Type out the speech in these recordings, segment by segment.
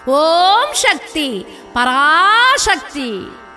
ஓம் சக்தி பராசக்தி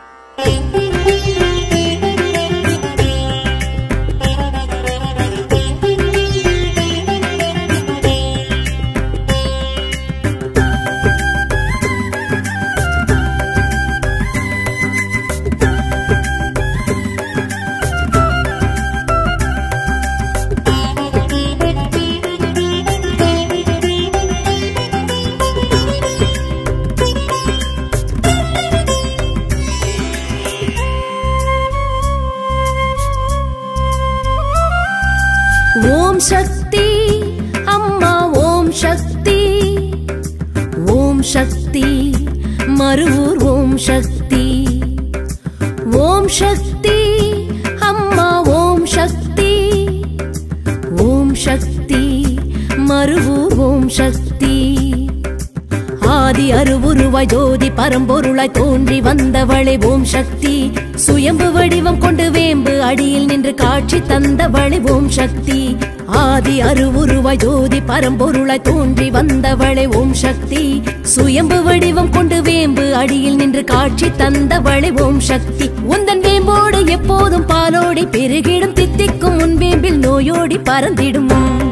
ஓம் சக்தி அம்மா ஓம் சக்தி ஓம் சக்தி மறுவூர் ஓம் சக்தி ஓம் சக்தி அம்மா ஓம் சக்தி ஓம் சக்தி மறுவூர் ஓம் சக்தி ஆதி அருவுருவாய் ஜோதி பரம்பொருளாய் தோன்றி வந்தவளே ஓம் சக்தி சுயம்பு வடிவம் கொண்டு வேம்பு அடியில் நின்று காட்சி தந்தவளே ஓம் சக்தி ஆதி அருவுருவாய் ஜோதி பரம்பொருளாய் தோன்றி வந்தவளே ஓம் சக்தி சுயம்பு வடிவம் கொண்டு வேம்பு அடியில் நின்று காட்சி தந்தவளே ஓம் சக்தி உந்தன் வேம்போடு எப்போதும் பாலோடி பெருகிடும் தித்திக்கும் உன் வேம்பில் நோயோடி பறந்திடும்